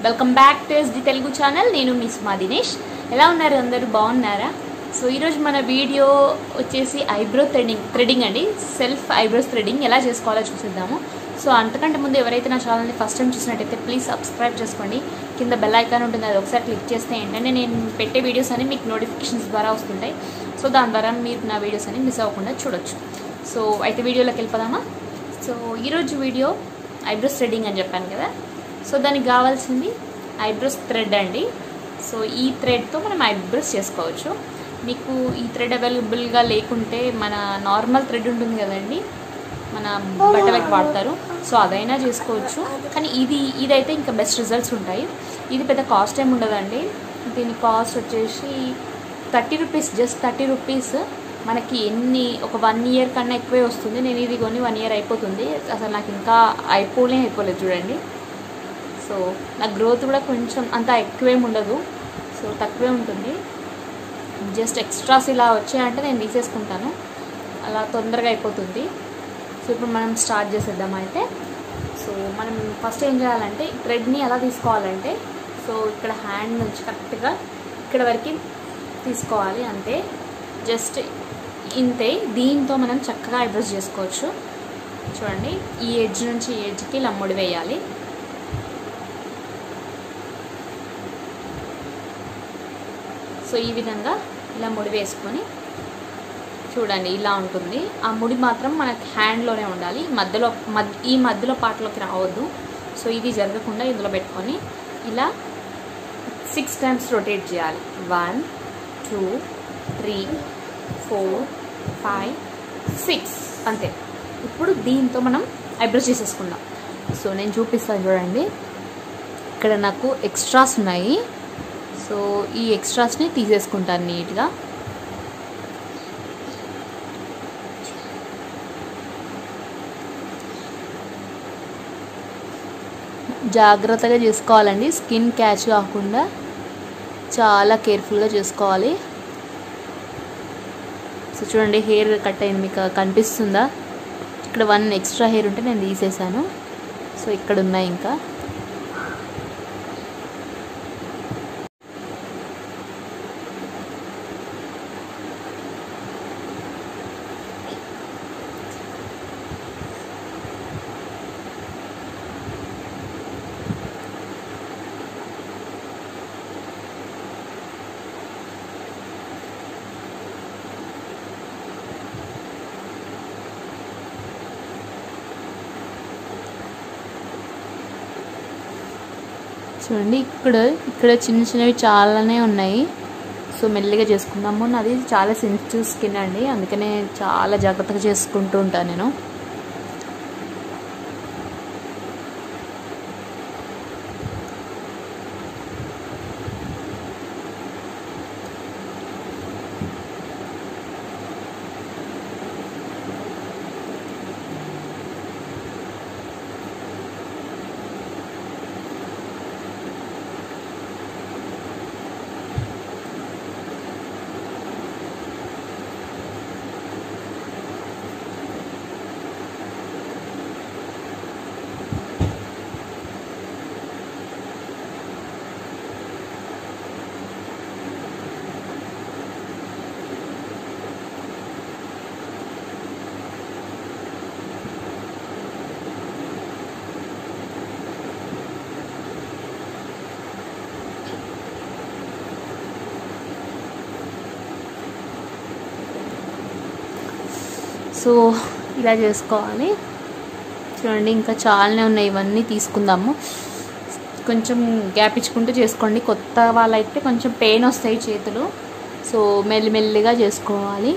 welcome back to S the Telugu channel నేను మీ సుమా దినేష్ ఎలా ఉన్నారు అందరూ బాగున్నారా సో ఈరోజు మన వీడియో వచ్చేసి ఐబ్రో థ్రెడింగ్ థ్రెడింగ్ అండి సెల్ఫ్ ఐబ్రోస్ థ్రెడింగ్ ఎలా చేసుకోవాలో చూసిద్దాము సో అంతకంటే ముందు ఎవరైతే నా ఛానల్ని ఫస్ట్ టైం చూసినట్టయితే ప్లీజ్ సబ్స్క్రైబ్ చేసుకోండి కింద బెల్ ఐకాన్ ఉంటుంది అది ఒకసారి క్లిక్ చేస్తే ఏంటంటే నేను పెట్టే వీడియోస్ అన్ని మీకు నోటిఫికేషన్స్ ద్వారా వస్తుంటాయి సో దాని ద్వారా మీరు నా వీడియోస్ అన్ని మిస్ అవ్వకుండా చూడొచ్చు సో అయితే వీడియోలోకి వెళ్ళిపోదామా సో ఈరోజు వీడియో ఐబ్రోస్ థ్రెడింగ్ అని చెప్పాను కదా సో దానికి కావాల్సింది ఐబ్రోస్ థ్రెడ్ అండి సో ఈ థ్రెడ్తో మనం ఐబ్రోస్ చేసుకోవచ్చు మీకు ఈ థ్రెడ్ అవైలబుల్గా లేకుంటే మన నార్మల్ థ్రెడ్ ఉంటుంది కదండి మన బట్టలకి వాడతారు సో అదైనా చేసుకోవచ్చు కానీ ఇది ఇదైతే ఇంకా బెస్ట్ రిజల్ట్స్ ఉంటాయి ఇది పెద్ద కాస్ట్ ఏమి ఉండదండి దీని కాస్ట్ వచ్చేసి thirty rupees just thirty rupees మనకి ఎన్ని ఒక వన్ ఇయర్ కన్నా ఎక్కువే వస్తుంది నేను ఇది కొని వన్ ఇయర్ అయిపోతుంది అసలు నాకు ఇంకా అయిపోలే అయిపోలేదు చూడండి సో నా గ్రోత్ కూడా కొంచెం అంత ఎక్కువేం ఉండదు సో తక్కువే ఉంటుంది జస్ట్ ఎక్స్ట్రాస్ ఇలా వచ్చాయంటే నేను తీసేసుకుంటాను అలా తొందరగా అయిపోతుంది సో ఇప్పుడు మనం స్టార్ట్ చేసేద్దాం అయితే సో మనం ఫస్ట్ ఏం చేయాలంటే థ్రెడ్ని ఎలా తీసుకోవాలంటే సో ఇక్కడ హ్యాండ్ నుంచి కరెక్ట్గా ఇక్కడ వరకు తీసుకోవాలి అంతే జస్ట్ ఇంతే దీంతో మనం చక్కగా ఐబ్రోస్ చేసుకోవచ్చు చూడండి ఈ ఎడ్జ్ నుంచి ఈ ఎడ్జ్కి ఇలా ముడి వేయాలి సో ఈ విధంగా ఇలా ముడి వేసుకొని చూడండి ఇలా ఉంటుంది ఆ ముడి మాత్రం మనకి హ్యాండ్లోనే ఉండాలి మధ్యలో మధ్య ఈ మధ్యలో పాటలోకి రావద్దు సో ఇది జరగకుండా ఇందులో పెట్టుకొని ఇలా సిక్స్ టైమ్స్ రొటేట్ చేయాలి one two three four five six అంతే ఇప్పుడు దీంతో మనం ఐబ్రోస్ చేసేసుకుందాం సో నేను చూపిస్తాను చూడండి ఇక్కడ నాకు ఎక్స్ట్రాస్ ఉన్నాయి సో ఈ ఎక్స్ట్రాస్ని తీసేసుకుంటాను నీట్గా జాగ్రత్తగా చేసుకోవాలండి స్కిన్ క్యాచ్ కాకుండా చాలా కేర్ఫుల్గా చేసుకోవాలి సో చూడండి హెయిర్ కట్ అయింది మీకు కనిపిస్తుందా ఇక్కడ వన్ ఎక్స్ట్రా హెయిర్ ఉంటే నేను తీసేసాను సో ఇక్కడ ఉన్నాయి ఇంకా చూడండి ఇక్కడ ఇక్కడ చిన్న చిన్నవి చాలానే ఉన్నాయి సో మెల్లిగా చేసుకుందాము నాది చాలా సెన్సిటివ్ స్కిన్ అండి అందుకనే చాలా జాగ్రత్తగా చేసుకుంటూ ఉంటాను నేను సో ఇలా చేసుకోవాలి చూడండి ఇంకా చాలానే ఉన్నాయి ఇవన్నీ తీసుకుందాము కొంచెం గ్యాప్ ఇచ్చుకుంటూ చేసుకోండి కొత్త వాళ్ళైతే కొంచెం పెయిన్ వస్తాయి చేతులు సో మెల్లిమెల్లిగా చేసుకోవాలి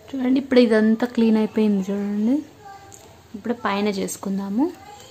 చూడండి ఇప్పుడు ఇదంతా క్లీన్ అయిపోయింది చూడండి ఇప్పుడు పైన చేసుకుందాము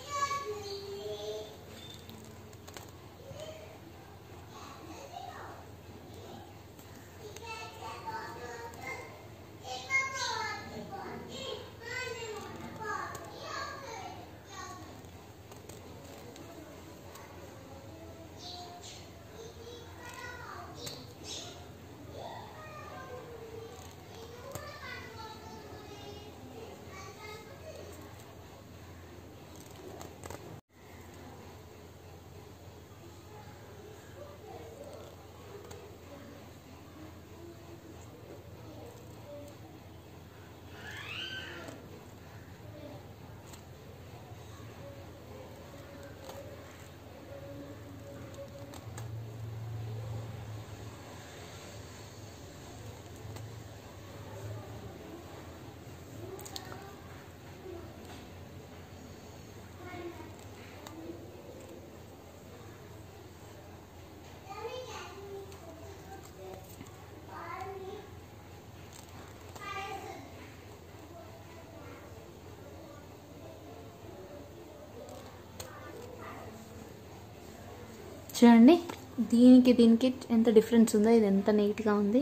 చూడండి దీనికి దీనికి ఎంత డిఫరెన్స్ ఉందో ఇది ఎంత నీట్గా ఉంది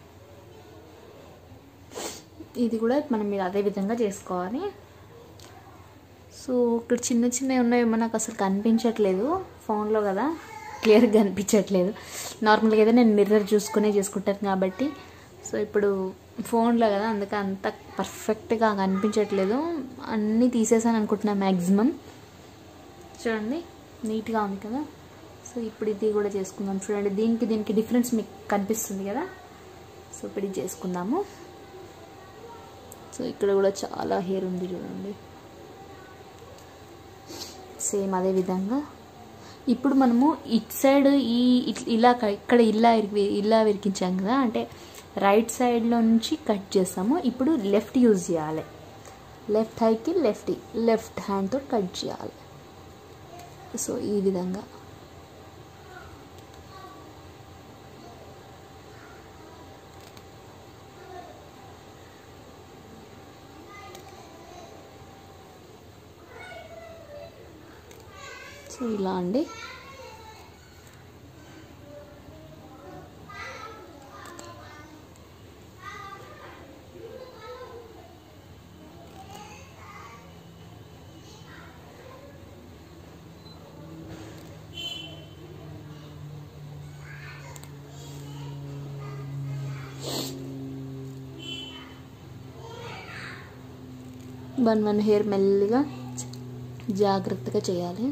ఇది కూడా మనం మీరు అదే విధంగా చేసుకోవాలి సో ఇక్కడ చిన్న చిన్నవి ఉన్నాయేమో నాకు అసలు కనిపించట్లేదు ఫోన్లో కదా క్లియర్గా కనిపించట్లేదు నార్మల్గా అయితే నేను మిర్రర్ చూసుకునే చేసుకుంటాను కాబట్టి సో ఇప్పుడు ఫోన్లో కదా అందుకే అంత పర్ఫెక్ట్గా కనిపించట్లేదు అన్నీ తీసేసాను అనుకుంటున్నాను మ్యాక్సిమం చూడండి నీట్గా ఉంది కదా సో ఇప్పుడు ఇది కూడా చేసుకుందాం చూడండి దీనికి దీనికి డిఫరెన్స్ మీకు కనిపిస్తుంది కదా సో ఇప్పుడు ఇది చేసుకుందాము సో ఇక్కడ కూడా చాలా హెయిర్ ఉంది చూడండి సేమ్ అదే విధంగా ఇప్పుడు మనము ఇట్ సైడ్ ఈ ఇట్- ఇలా క- ఇక్కడ ఇలా ఇరికి- ఇలా విరికించాం కదా అంటే రైట్ సైడ్లో నుంచి కట్ చేస్తాము ఇప్పుడు లెఫ్ట్ యూజ్ చేయాలి లెఫ్ట్ హైకి లెఫ్ట్ లెఫ్ట్ హ్యాండ్తో కట్ చేయాలి సో ఈ విధంగా సో ఇలా అండి వన్ వన్ హెయిర్ మెల్లిగా జాగ్రత్తగా చేయాలి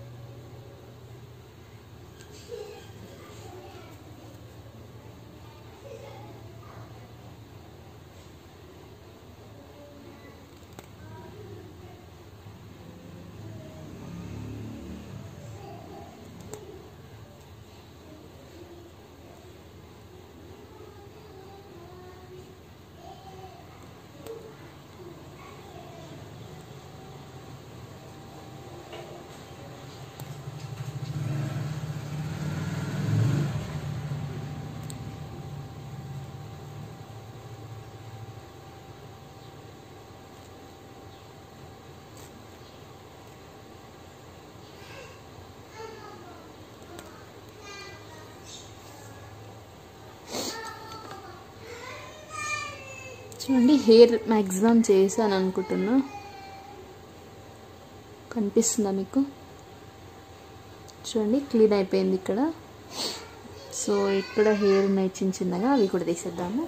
చూడండి హెయిర్ మ్యాక్సిమం చేశాను అనుకుంటున్నా కనిపిస్తుందా మీకు చూడండి క్లీన్ అయిపోయింది ఇక్కడ సో ఇక్కడ హెయిర్ ఉన్నాయి చిన్న చిన్నగా అవి కూడా తీసేద్దాము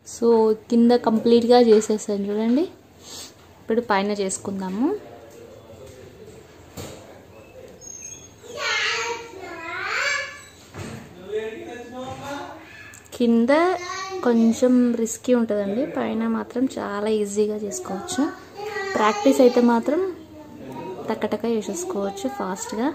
సో కింద కంప్లీట్గా చేసేసాను చూడండి ఇప్పుడు పైన చేసుకుందాము కింద కొంచెం రిస్కీ ఉంటుందండి పైన మాత్రం చాలా ఈజీగా చేసుకోవచ్చు ప్రాక్టీస్ అయితే మాత్రం టక్కటక్క చేసేసుకోవచ్చు ఫాస్ట్గా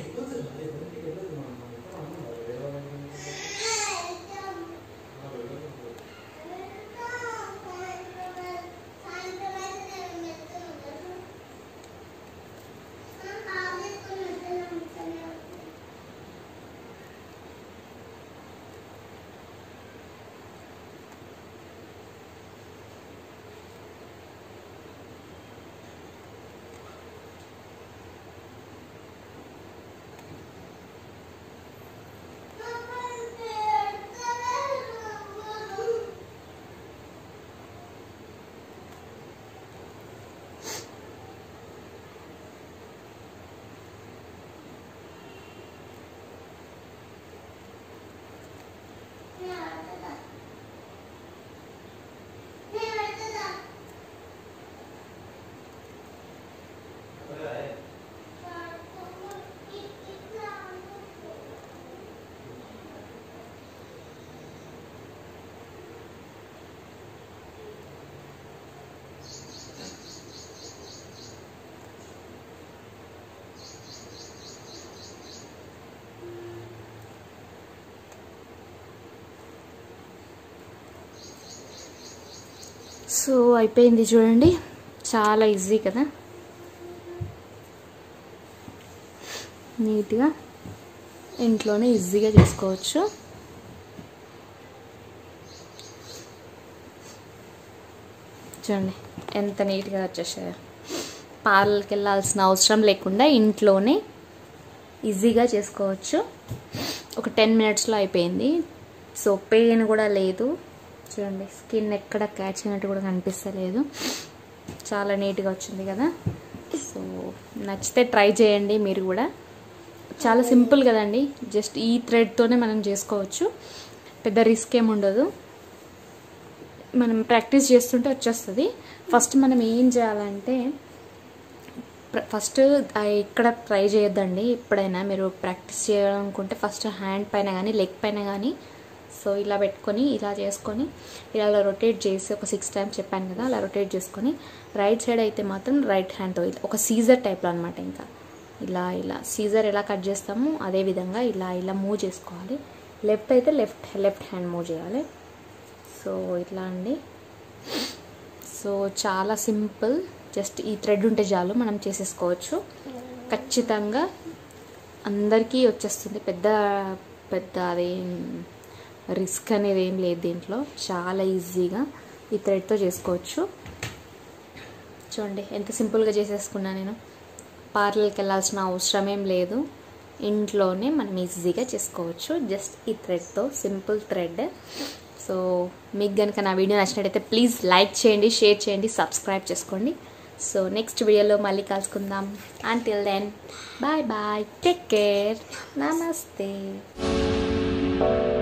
సో అయిపోయింది చూడండి చాలా ఈజీ కదా నీట్గా ఇంట్లోనే ఈజీగా చేసుకోవచ్చు చూడండి ఎంత నీట్గా వచ్చేసాయో పార్లర్కి వెళ్ళాల్సిన అవసరం లేకుండా ఇంట్లోనే ఈజీగా చేసుకోవచ్చు ఒక టెన్ మినిట్స్లో అయిపోయింది సో పెయిన్ కూడా లేదు చూడండి స్కిన్ ఎక్కడ క్యాచ్ అయినట్టు కూడా కనిపిస్తలేదు చాలా నీట్గా వచ్చింది కదా సో నచ్చితే ట్రై చేయండి మీరు కూడా చాలా సింపుల్ కదండి జస్ట్ ఈ థ్రెడ్తోనే మనం చేసుకోవచ్చు పెద్ద రిస్క్ ఏమి ఉండదు మనం ప్రాక్టీస్ చేస్తుంటే వచ్చేస్తుంది ఫస్ట్ మనం ఏం చేయాలంటే ఫస్ట్ ఇక్కడ ట్రై చేయొద్దండి ఎప్పుడైనా మీరు ప్రాక్టీస్ చేయాలనుకుంటే ఫస్ట్ హ్యాండ్ పైన కానీ లెగ్ పైన కానీ సో ఇలా పెట్టుకొని ఇలా చేసుకొని ఇలా రొటేట్ చేసి ఒక సిక్స్ టైమ్స్ చెప్పాను కదా అలా రొటేట్ చేసుకొని రైట్ సైడ్ అయితే మాత్రం రైట్ హ్యాండ్తో ఒక సీజర్ టైప్లో అనమాట ఇంకా ఇలా ఇలా సీజర్ ఎలా కట్ చేస్తామో అదే విధంగా ఇలా ఇలా మూవ్ చేసుకోవాలి లెఫ్ట్ అయితే లెఫ్ట్ లెఫ్ట్ హ్యాండ్ మూవ్ చేయాలి సో ఇట్లా అండి సో చాలా సింపుల్ జస్ట్ ఈ థ్రెడ్ ఉంటే చాలు మనం చేసేసుకోవచ్చు ఖచ్చితంగా అందరికీ వచ్చేస్తుంది పెద్ద పెద్ద అదేం రిస్క్ అనేది ఏం లేదు దీంట్లో చాలా ఈజీగా ఈ థ్రెడ్తో చేసుకోవచ్చు చూడండి ఎంత సింపుల్గా చేసేసుకున్నా నేను పార్లర్కి వెళ్ళాల్సిన అవసరం ఏం లేదు ఇంట్లోనే మనం ఈజీగా చేసుకోవచ్చు జస్ట్ ఈ థ్రెడ్తో సింపుల్ థ్రెడ్ సో మీకు కనుక నా వీడియో నచ్చినట్టయితే ప్లీజ్ లైక్ చేయండి షేర్ చేయండి సబ్స్క్రైబ్ చేసుకోండి సో నెక్స్ట్ వీడియోలో మళ్ళీ కలుసుకుందాం until then bye bye take care నమస్తే